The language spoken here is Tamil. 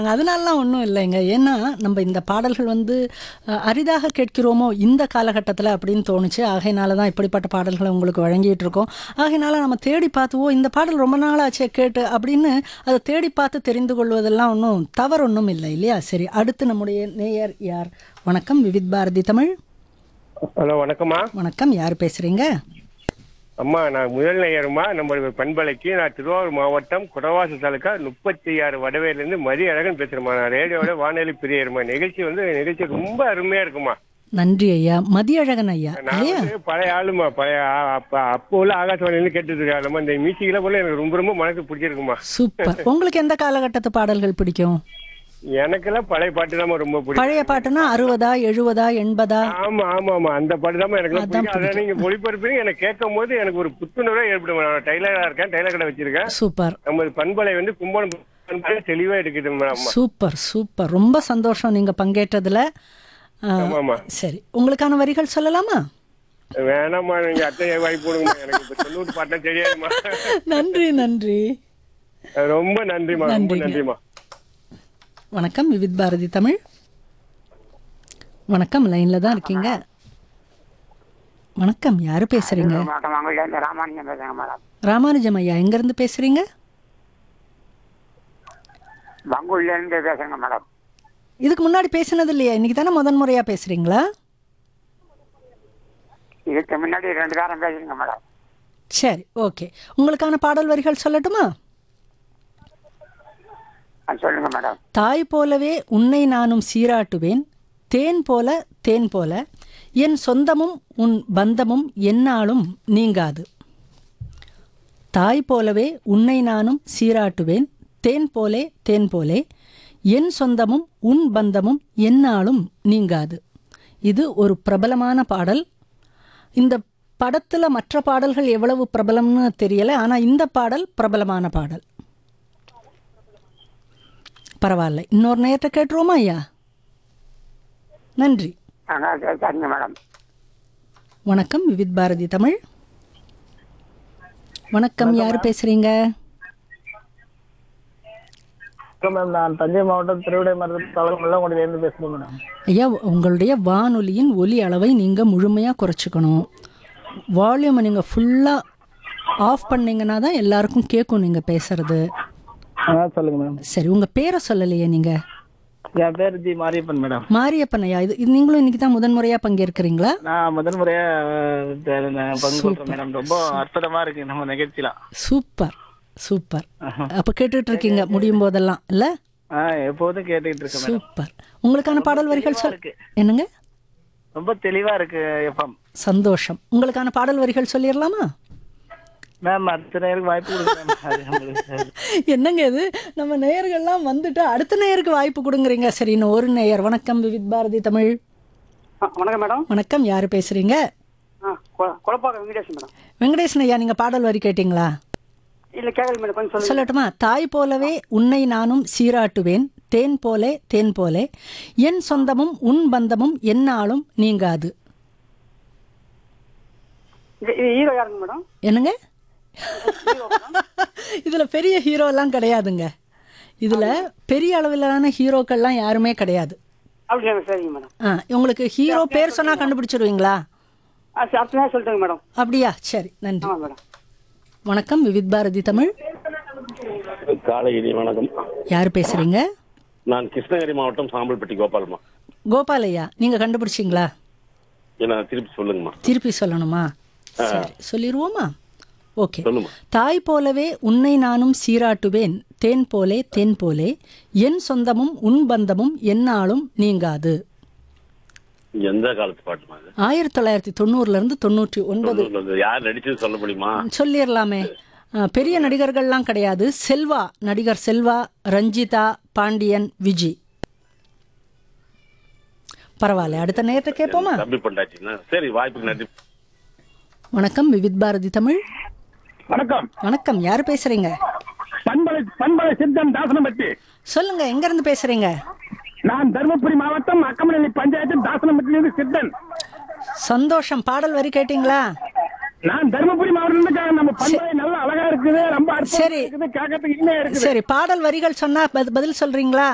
அதனாலலாம் ஒன்றும் இல்லைங்க ஏன்னா நம்ம இந்த பாடல்கள் வந்து அஹ், அரிதாக கேட்கிறோமோ இந்த காலகட்டத்தில் அப்படின்னு தோணுச்சு ஆகையினால தான் இப்படிப்பட்ட பாடல்களை உங்களுக்கு வழங்கிட்டு இருக்கோம் ஆகையினால நம்ம தேடி பார்த்துவோ இந்த பாடல் ரொம்ப நாளாச்சே கேட்டு அப்படின்னு அதை தேடி பார்த்து தெரிந்து கொள்வதெல்லாம் ஒன்றும் தவறு ஒன்றும் இல்லை இல்லையா சரி அடுத்து நம்முடைய நேயர் யார் வணக்கம் விவித் பாரதி தமிழ் ஹலோ வணக்கம்மா வணக்கம் யார் பேசுறீங்க அம்மா நான் முதல் நேயருமா நம்மளுடைய பண்பலைக்கு நான் திருவாரூர் மாவட்டம் குடவாசு தாலுக்கா முப்பத்தி ஆறு வடவேலேருந்து மதி அழகன் பேசுறேம்மா நான் ரேடியோட வானொலி பிரியருமா நிகழ்ச்சி வந்து நிகழ்ச்சி ரொம்ப அருமையா இருக்குமா நன்றி ஐயா மதியழகன் ஐயா நான் இல்லையா வந்து பழைய ஆளுமா பழைய ஆ- அப்ப அப்போ உள்ள ஆகாசவாணியில கேட்டுட்டு இருக்கேன் நம்ம இந்த மியூசிக்ல போல எனக்கு ரொம்ப ரொம்ப மனசு பிடிச்சிருக்குமா சூப்பர் உங்களுக்கு எந்த காலகட்டத்து பாடல்கள் பிடிக்கும் எனக்கெல்லாம் பழைய பாட்டு தான் ரொம்ப பிடிக்கும் பழைய பாட்டுனா அறுபதா எழுபதா எண்பதா ஆமா ஆமா ஆமா அந்த பாட்டு தான் எனக்கு அதான் பிடிக்கும் அதை நீங்க ஒளிபரப்பி எனக்கு கேட்கும் போது எனக்கு ஒரு புத்துணர்வே ஏற்படும் நான் டைலரா இருக்கேன் டைலர் கடை வச்சிருக்கேன் சூப்பர் நமது பண்பலை வந்து கும்பகோணம் பண்பலை தெளிவா இருக்குது மேடம் சூப்பர் சூப்பர் ரொம்ப சந்தோஷம் நீங்க பங்கேற்றதுல ஆ, ஆமாமா சரி உங்களுக்கான வரிகள் சொல்லலாமா வேணாம்மா நீங்க அத்தை வாய்ப்பு கொடுங்கம்மா எனக்கு இப்ப தொண்ணூறு பாட்டா தெரியாதுமா நன்றி நன்றி ரொம்ப நன்றிமா ரொம்ப நன்றிங்க. நன்றிமா வணக்கம் விவித் பாரதி தமிழ் வணக்கம் லைன்ல தான் இருக்கீங்க வணக்கம் யாரு பேசுறீங்க மாவட்டம் மங்கள்லேருந்து ராமானுஜம் பேசுறேங்க மேடம் ராமானுஜம் ஐயா எங்க இருந்து பேசுறீங்க பங்குள்லேருந்து பேசுறேங்க மேடம் இதுக்கு முன்னாடி பேசினது இல்லையா இன்னைக்கு தானே முதன் முறையா பேசுறீங்களா இதுக்கு முன்னாடி ரெண்டு காரம் பேசுறேங்க மேடம் சரி ஓகே உங்களுக்கான பாடல் வரிகள் சொல்லட்டுமா ஆ, சொல்லுங்க மேடம் தாய் போலவே உன்னை நானும் சீராட்டுவேன் தேன் போல தேன் போல என் சொந்தமும் உன் பந்தமும் எந்நாளும் நீங்காது தாய் போலவே உன்னை நானும் சீராட்டுவேன் தேன் போலே தேன் போலே என் சொந்தமும் உன் பந்தமும் எந்நாளும் நீங்காது இது ஒரு பிரபலமான பாடல் இந்த படத்துல மற்ற பாடல்கள் எவ்வளவு பிரபலம்னு தெரியல ஆனா இந்த பாடல் பிரபலமான பாடல் பரவாயில்ல இன்னொரு நேரத்தை கேட்டுருவோமா ஐயா நன்றி ஆ, சரிங்க மேடம் வணக்கம் விவித் பாரதி தமிழ் வணக்கம் யார் பேசுறீங்க வணக்கம் மேம் நான் தஞ்சை மாவட்டம் திருவிடை மருத்துவ தவறு முள்ளங்குடியிலேருந்து பேசுகிறேன் மேடம் ஐயா உங்களுடைய வானொலியின் ஒலி அளவை நீங்க முழுமையா குறைச்சிக்கணும் வால்யூமை நீங்க ஃபுல்லா ஆஃப் பண்ணீங்கன்னா தான் எல்லாருக்கும் கேட்கும் நீங்க பேசுறது ஆ சொல்லுங்க மேடம் சரி உங்க பேரை சொல்லலையே நீங்க என் பேர் ஜி மாரியப்பன் மேடம் மாரியப்பன் ஐயா இது இது நீங்களும் இன்னைக்கு தான் முதன் முறையா பங்கேற்கிறீங்களா நான் முதல் முறையா அஹ், த- நான் பங்கு பெற்றேன் மேடம் ரொம்ப அற்புதமா இருக்கு நம்ம நிகழ்ச்சிலாம் சூப்பர் சூப்பர் அப்ப கேட்டுட்டு இருக்கீங்க முடியும் போதெல்லாம் இல்ல ஆ எப்போதும் கேட்டுக்கிட்டு இருக்கேன் மேடம் சூப்பர் உங்களுக்கான பாடல் வரிகள் சொல் இருக்கு. என்னங்க ரொம்ப தெளிவா இருக்கு எஃப்எம் சந்தோஷம் உங்களுக்கான பாடல் வரிகள் சொல்லிடலாமா மேம் அடுத்த நேருக்கு வாய்ப்பு கொடுங்க மேம் அது நம்மளுக்கு என்னங்க இது நம்ம நேயர்கள்லாம் வந்துட்டு அடுத்த நேயருக்கு வாய்ப்பு கொடுங்குறீங்க சரி இன்னும் ஒரு நேயர் வணக்கம் விவித் பாரதி தமிழ் வணக்கம் மேடம் வணக்கம் யாரு பேசுறீங்க குழப்பாக்கம் வெங்கடேஷ் மேடம் வெங்கடேசன் ஐயா நீங்க பாடல் வரி கேட்டீங்களா இல்லை கேட்கல மேடம் கொஞ்சம் சொல்லுங்க சொல்லட்டுமா தாய் போலவே உன்னை நானும் சீராட்டுவேன் தேன் போலே தேன் போலே என் சொந்தமும் உன் பந்தமும் எந்நாளும் நீங்காது இது இது ஹீரோ யாருங்க மேடம் என்னங்க இதுல பெரிய ஹீரோலாம் கிடையாதுங்க இதுல பெரிய அளவிலான ஹீரோக்கள்லாம் யாருமே கிடையாது அப்படியா சரிங்க மேடம் ஆ உங்களுக்கு ஹீரோ பேர் சொன்னா கண்டுபிடிச்சிருவீங்களா ஆ சரி அடுத்த நேரம் சொல்லிட்டுங்க மேடம் அப்படியா சரி நன்றி ஆமாம் மேடம் வணக்கம் விவித் பாரதி தமிழ் காலை இனி வணக்கம் யார் பேசுறீங்க நான் கிருஷ்ணகிரி மாவட்டம் சாம்பல்பட்டி கோபால்மா கோபால் ஐயா நீங்க கண்டுபிடிச்சிங்களா என்ன திருப்பி சொல்லுங்கம்மா திருப்பி சொல்லணுமா சரி சொல்லிடுவோமா ஓகே சொல்லுமா தாய் போலவே உன்னை நானும் சீராட்டுவேன் தேன் போலே தேன் போலே என் சொந்தமும் உன் பந்தமும் எந்நாளும் நீங்காது எந்த காலத்து பாட்டுமா இது ஆயிரத்தி தொள்ளாயிரத்தி தொண்ணூறுல இருந்து தொண்ணூற்றி ஒன்பது தொண்ணூறுல இருந்து யார் நடிச்சது சொல்ல முடியுமா சொல்லிடலாமே அஹ், பெரிய நடிகர்கள்லாம் கிடையாது செல்வா நடிகர் செல்வா ரஞ்சிதா பாண்டியன் விஜி பரவாயில்ல அடுத்த நேரத்தை கேட்போமா தம்பி பண்ணாச்சுன்னா சரி வாய்ப்புக்கு நன்றி வணக்கம் விவித் பாரதி தமிழ் வணக்கம் வணக்கம் யார் பேசுறீங்க பண்பலை பண்பலை சித்தம் தாசனம்பட்டி சொல்லுங்க எங்க இருந்து பேசுறீங்க நான் தருமபுரி மாவட்டம் அக்கமநல்லி பஞ்சாயத்து தாசனம்பட்டிலிருந்து சித்தன் சந்தோஷம் பாடல் வரி கேட்டீங்களா நான் தருமபுரி மாவட்டம் நம்ம பண்பலை நல்லா அழகா இருக்குது ரொம்ப அற்புதமா சரி. இருக்குது கேட்கறதுக்கு இன்னும் இருக்குது சரி பாடல் வரிகள் சொன்னா பத- பதில் சொல்றீங்களா